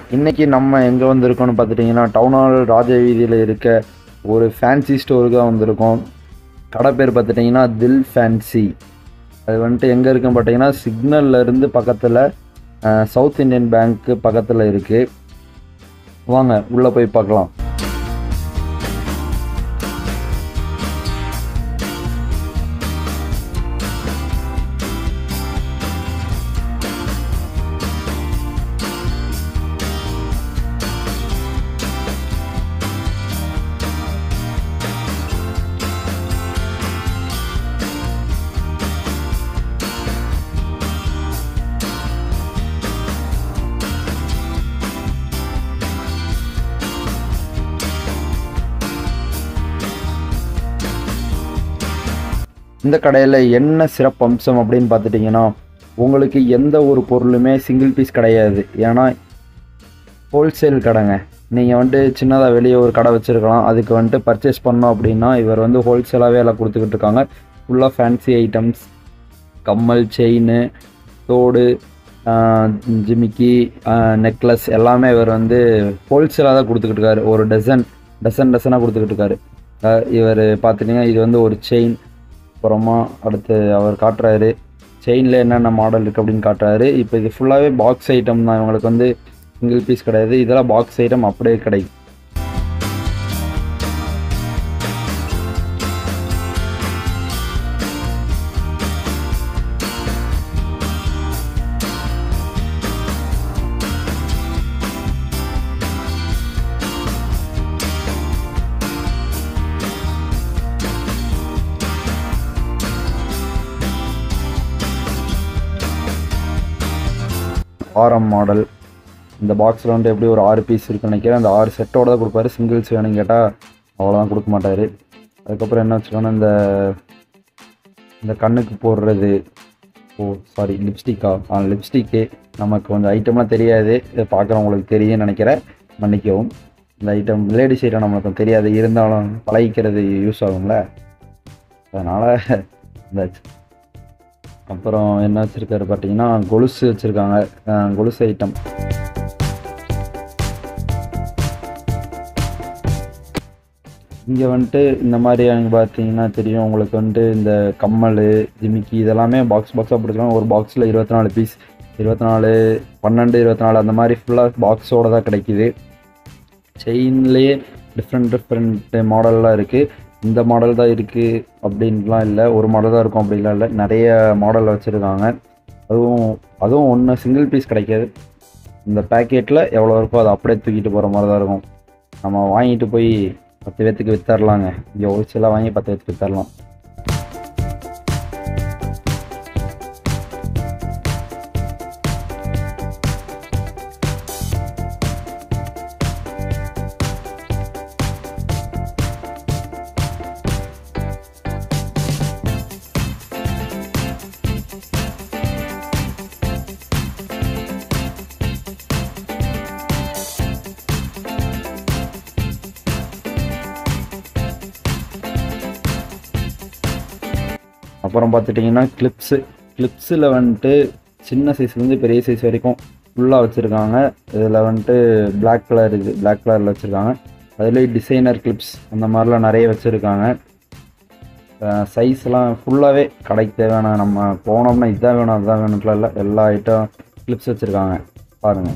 இன்றைக்கி நம்ம எங்கே வந்திருக்கோம்னு பார்த்துட்டிங்கன்னா டவுன் ஹால் ராஜ வீதியில் இருக்க ஒரு ஃபேன்சி ஸ்டோருக்கு தான் வந்திருக்கோம் கடை பேர் பார்த்துட்டிங்கன்னா தில் ஃபேன்சி அது வந்துட்டு எங்கே இருக்குன்னு பார்த்தீங்கன்னா சிக்னல்ல இருந்து பக்கத்தில் சவுத் இந்தியன் பேங்க்கு பக்கத்தில் இருக்குது வாங்க உள்ளே போய் பார்க்கலாம் இந்த கடையில் என்ன சிறப்பம்சம் அப்படின்னு பார்த்துட்டிங்கன்னா உங்களுக்கு எந்த ஒரு பொருளுமே சிங்கிள் பீஸ் கிடையாது ஏன்னா ஹோல்சேல் கடைங்க நீங்கள் வந்துட்டு சின்னதாக வெளியே ஒரு கடை வச்சுருக்கலாம் அதுக்கு வந்துட்டு பர்ச்சேஸ் பண்ணோம் அப்படின்னா இவர் வந்து ஹோல்சேலாகவே எல்லாம் கொடுத்துக்கிட்டு இருக்காங்க ஃபுல்லாக ஃபேன்சி ஐட்டம்ஸ் கம்மல் செயின் தோடு ஜிமிக்கி நெக்லஸ் எல்லாமே இவர் வந்து ஹோல்சேலாக தான் கொடுத்துக்கிட்டு இருக்காரு ஒரு டசன் டசன் டசனாக கொடுத்துக்கிட்டு இருக்காரு அஹ் இவர் பார்த்துட்டிங்கன்னா இது வந்து ஒரு செயின் அப்புறமா அடுத்து அவர் காட்டுறாரு செயினில் என்னென்ன மாடல் இருக்குது அப்படின்னு காட்டுறாரு இப்போ இது ஃபுல்லாகவே பாக்ஸ் ஐட்டம் தான் இவங்களுக்கு வந்து சிங்கிள் பீஸ் கிடையாது இதெல்லாம் பாக்ஸ் ஐட்டம் அப்படியே கிடைக்கும் ஆரம் மாடல் இந்த பாக்ஸில் வந்துட்டு எப்படி ஒரு ஆறு பீஸ் இருக்குன்னு நினைக்கிறேன் அந்த ஆறு செட்டோட தான் கொடுப்பாரு சிங்கிள்ஸ் வேணும்னு கேட்டால் அவ்வளோதான் கொடுக்க மாட்டார் அதுக்கப்புறம் என்ன வச்சுக்கோன்னா இந்த இந்த கண்ணுக்கு போடுறது ஓ சாரி லிப்ஸ்டிக்கா ஆ லிப்ஸ்டிக்கு நமக்கு கொஞ்சம் ஐட்டம்லாம் தெரியாது இதை பார்க்குறவங்களுக்கு தெரியும்னு நினைக்கிறேன் மன்னிக்கவும் இந்த ஐட்டம் லேடிஸ் ஐட்டம் நம்மளுக்கு தெரியாது இருந்தாலும் பழகிக்கிறது யூஸ் ஆகும்ல அதனால் இந்த அப்புறம் என்ன வச்சுருக்காரு பார்த்தீங்கன்னா கொலுசு வச்சுருக்காங்க கொலுசு ஐட்டம் இங்கே வந்துட்டு இந்த மாதிரி எனக்கு பார்த்தீங்கன்னா தெரியும் உங்களுக்கு வந்துட்டு இந்த கம்மல் ஜிமிக்கி இதெல்லாமே பாக்ஸ் பாக்ஸாக போட்டுருக்காங்க ஒரு பாக்ஸில் இருபத்தி நாலு பீஸ் இருபத்தி நாலு பன்னெண்டு இருபத்தி நாலு அந்த மாதிரி ஃபுல்லாக பாக்ஸோடு தான் கிடைக்கிது செயின்லேயே டிஃப்ரெண்ட் டிஃப்ரெண்ட் மாடல்லாம் இருக்குது இந்த மாடல் தான் இருக்குது அப்படின்லாம் இல்லை ஒரு மாடல் தான் இருக்கும் அப்படின்லாம் இல்லை நிறைய மாடல் வச்சுருக்காங்க அதுவும் அதுவும் ஒன்று சிங்கிள் பீஸ் கிடைக்காது இந்த பேக்கெட்டில் எவ்வளோ இருக்கோ அதை அப்படியே தூக்கிட்டு போகிற மாதிரி தான் இருக்கும் நம்ம வாங்கிட்டு போய் பத்து பேர்த்துக்கு வித்தரலாங்க இங்கே ஹோல்சேலாக வாங்கி பத்து பேர்த்துக்கு வித்தரலாம் அப்புறம் பார்த்துட்டிங்கன்னா கிளிப்ஸு கிளிப்ஸில் வந்துட்டு சின்ன சைஸ்லேருந்து பெரிய சைஸ் வரைக்கும் ஃபுல்லாக வச்சுருக்காங்க இதில் வந்துட்டு பிளாக் கலர் இருக்குது பிளாக் கலரில் வச்சுருக்காங்க அதுலேயே டிசைனர் கிளிப்ஸ் அந்த மாதிரிலாம் நிறைய வச்சுருக்காங்க சைஸ்லாம் ஃபுல்லாகவே கடைக்கு தேவையான நம்ம போனோம்னா இதுதான் வேணும் அதுதான் வேணும்லாம் இல்லை எல்லா ஐட்டம் கிளிப்ஸ் வச்சுருக்காங்க பாருங்கள்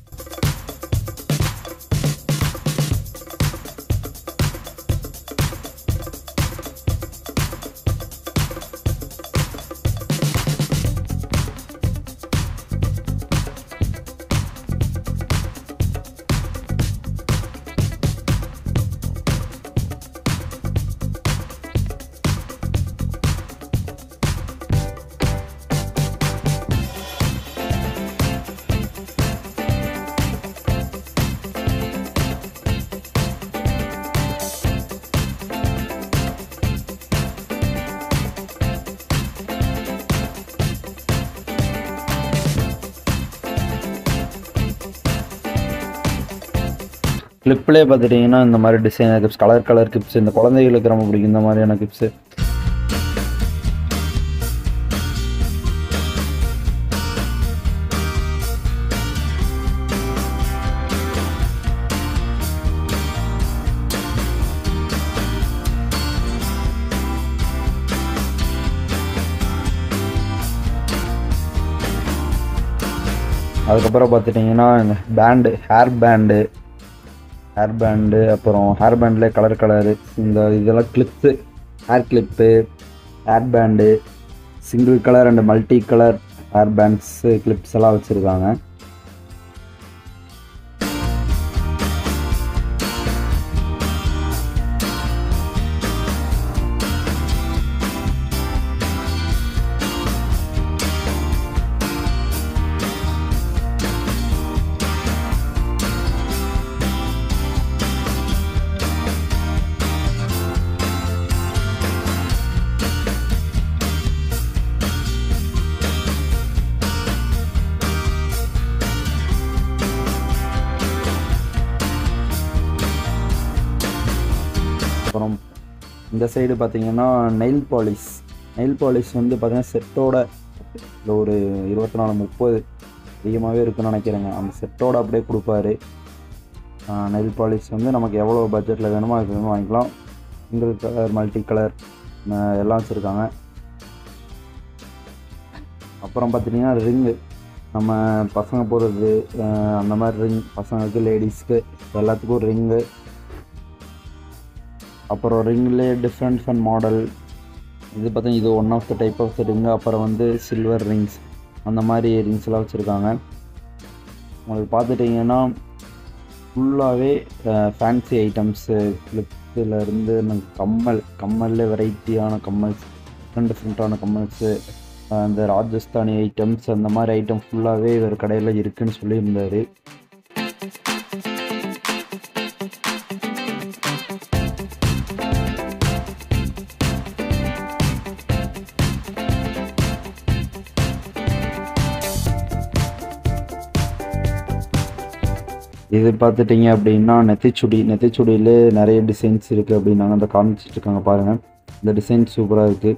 கிளிப்லேயே பார்த்துட்டிங்கன்னா இந்த மாதிரி designer clips colour colour clips இந்த குழந்தைகளுக்கு ரொம்ப பிடிக்கும் இந்த மாதிரியான கிப்ஸு அதுக்கப்புறம் பார்த்துட்டிங்கன்னா band hair band hair band அப்புறம் ஹேர் பேண்டில் கலர் கலரு இந்த இதெல்லாம் clips hair clip hair band single colour and multi colour hair bands clips எல்லாம் வச்சுருக்காங்க அப்புறம் இந்த சைடு பார்த்தீங்கன்னா நெயில் பாலிஷ் நெயில் பாலிஷ் வந்து பார்த்தீங்கன்னா செட்டோட இல்லை ஒரு இருபத்தி நாலு முப்பது அதிகமாகவே இருக்குன்னு நினைக்கிறேங்க அந்த செட்டோட அப்படியே கொடுப்பாரு நெயில் பாலிஷ் வந்து நமக்கு எவ்வளோ பட்ஜெட்டில் வேணுமோ அதுக்கு வேணுமோ வாங்கிக்கலாம் சிங்கிள் கலர் மல்டி கலர் எல்லாம் வச்சுருக்காங்க அப்புறம் பார்த்துட்டிங்கன்னா ரிங்கு நம்ம பசங்க போடுறது அந்த மாதிரி ரிங் பசங்களுக்கு லேடிஸ்க்கு எல்லாத்துக்கும் ரிங்கு அப்புறம் ரிங்லேயே டிஃப்ரெண்ட் ஃபன் மாடல் இது பார்த்தா இது one of the type of the ring அப்புறம் வந்து சில்வர் ரிங்ஸ் அந்த மாதிரி ரிங்ஸ்லாம் வச்சுருக்காங்க உங்களுக்கு பார்த்துட்டிங்கன்னா ஃபுல்லாகவே ஃபேன்சி ஐட்டம்ஸு கிளிப்ஸில் நமக்கு கம்மல் கம்மல்ல வெரைட்டியான கம்மல்ஸ் டிஃப்ரெண்ட் டிஃப்ரெண்ட்டான கம்மல்ஸு அந்த ராஜஸ்தானி ஐட்டம்ஸ் அந்த மாதிரி ஐட்டம் ஃபுல்லாகவே இவர் கடையில் இருக்குன்னு சொல்லியிருந்தார் இது பார்த்துட்டிங்க அப்படின்னா நெத்திச்சுடி நெத்திச்சுடியில் நிறைய டிசைன்ஸ் இருக்குது அப்படின்னாங்க அந்த காமிச்சிட்டு இருக்காங்க பாருங்கள் இந்த டிசைன் சூப்பராக இருக்குது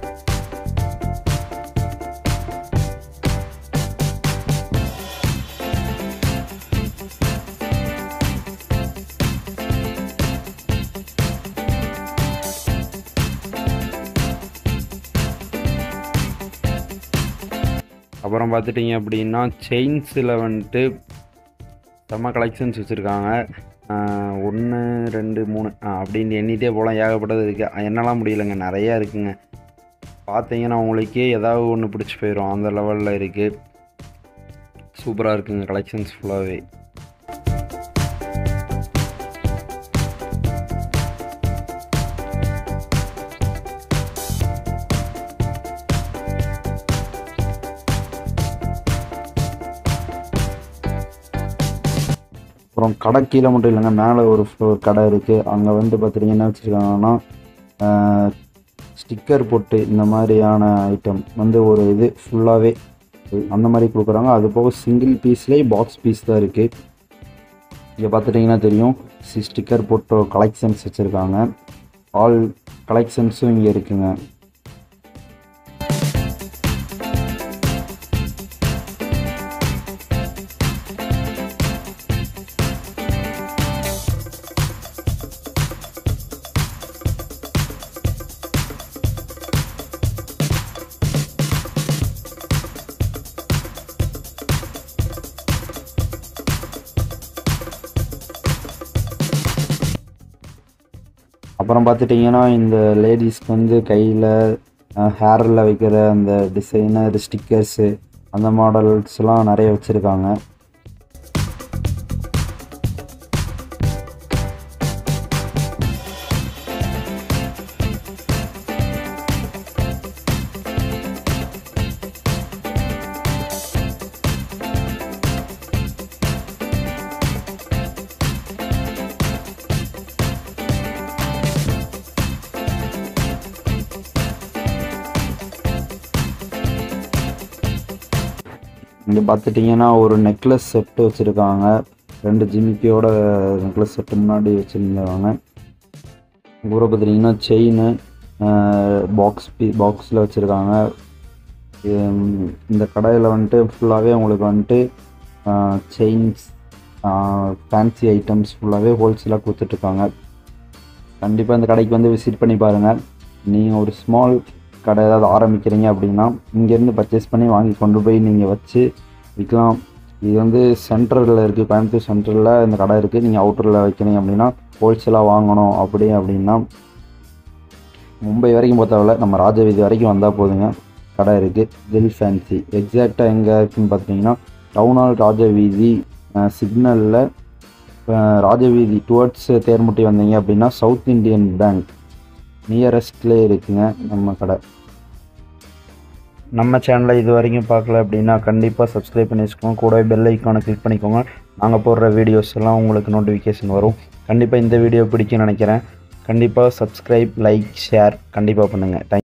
அப்புறம் பார்த்துட்டிங்க அப்படின்னா செயின்ஸில் வந்துட்டு செம்ம கலெக்ஷன்ஸ் வச்சுருக்காங்க ஒன்று ரெண்டு மூணு அப்படின்னு எண்ணிட்டே போகலாம் ஏகப்பட்டது இருக்குது என்னெல்லாம் முடியலைங்க நிறையா இருக்குங்க பார்த்தீங்கன்னா உங்களுக்கே ஏதாவது ஒன்று பிடிச்சி போயிடும் அந்த லெவலில் இருக்குது சூப்பராக இருக்குங்க கலெக்ஷன்ஸ் ஃபுல்லாகவே அப்புறம் கடை கீழே மட்டும் இல்லைங்க மேலே ஒரு ஃப்ளோர் கடை இருக்குது அங்கே வந்து பார்த்துட்டிங்கன்னா என்ன வச்சுருக்காங்கன்னா ஸ்டிக்கர் போட்டு இந்த மாதிரியான ஐட்டம் வந்து ஒரு இது ஃபுல்லாகவே அந்த மாதிரி கொடுக்குறாங்க அது போக சிங்கிள் பீஸ்லேயே பாக்ஸ் பீஸ் தான் இருக்குது இங்கே பார்த்துட்டிங்கன்னா தெரியும் சி ஸ்டிக்கர் போட்டு கலெக்ஷன்ஸ் வச்சுருக்காங்க ஆல் கலெக்ஷன்ஸும் இங்கே இருக்குங்க அப்புறம் பார்த்துட்டிங்கன்னா இந்த லேடிஸ்க்கு வந்து கையில் ஹேரில் வைக்கிற அந்த டிசைனர் ஸ்டிக்கர்ஸு அந்த மாடல்ஸ்லாம் நிறைய வச்சுருக்காங்க இங்கே பார்த்துட்டிங்கன்னா ஒரு நெக்லஸ் செட்டு வச்சுருக்காங்க ரெண்டு ஜிமிக்கியோட நெக்லஸ் செட்டு முன்னாடி வச்சுருந்தாங்க அப்புறம் பார்த்துட்டிங்கன்னா செயின் பாக்ஸ் பீ பாக்ஸில் வச்சுருக்காங்க இந்த கடையில் வந்துட்டு ஃபுல்லாகவே உங்களுக்கு வந்துட்டு செயின்ஸ் ஃபேன்சி ஐட்டம்ஸ் ஃபுல்லாகவே ஹோல்சேலாக கொடுத்துட்ருக்காங்க கண்டிப்பாக இந்த கடைக்கு வந்து விசிட் பண்ணி பாருங்கள் நீங்கள் ஒரு ஸ்மால் கடை ஏதாவது ஆரம்பிக்கிறீங்க அப்படின்னா இங்கேருந்து பர்ச்சேஸ் பண்ணி வாங்கி கொண்டு போய் நீங்கள் வச்சு விற்கலாம் இது வந்து சென்டரில் இருக்குது கோயம்புத்தூர் சென்டரில் இந்த கடை இருக்குது நீங்கள் அவுட்டரில் வைக்கணும் அப்படின்னா ஹோல்சேலாக வாங்கணும் அப்படி அப்படின்னா மும்பை வரைக்கும் போத்தாவில் நம்ம ராஜவீதி வரைக்கும் வந்தால் போதுங்க கடை இருக்குது தில் ஃபேன்சி எக்ஸாக்டாக எங்கே இருக்குன்னு பார்த்தீங்கன்னா டவுன் ஹால் ராஜவீதி சிக்னலில் ராஜவீதி டுவர்ட்ஸ் தேர்முட்டி வந்தீங்க அப்படின்னா சவுத் இந்தியன் பேங்க் நியரஸ்ட்லேயே இருக்குங்க நம்ம கடை நம்ம சேனலை இது வரைக்கும் பார்க்கல அப்படின்னா கண்டிப்பாக சப்ஸ்கிரைப் பண்ணி வச்சுக்கோங்க கூடவே பெல் ஐக்கானை கிளிக் பண்ணிக்கோங்க நாங்கள் போடுற வீடியோஸ் எல்லாம் உங்களுக்கு நோட்டிஃபிகேஷன் வரும் கண்டிப்பாக இந்த வீடியோ பிடிக்கும்னு நினைக்கிறேன் கண்டிப்பாக சப்ஸ்கிரைப் லைக் ஷேர் கண்டிப்பாக பண்ணுங்கள் தேங்க்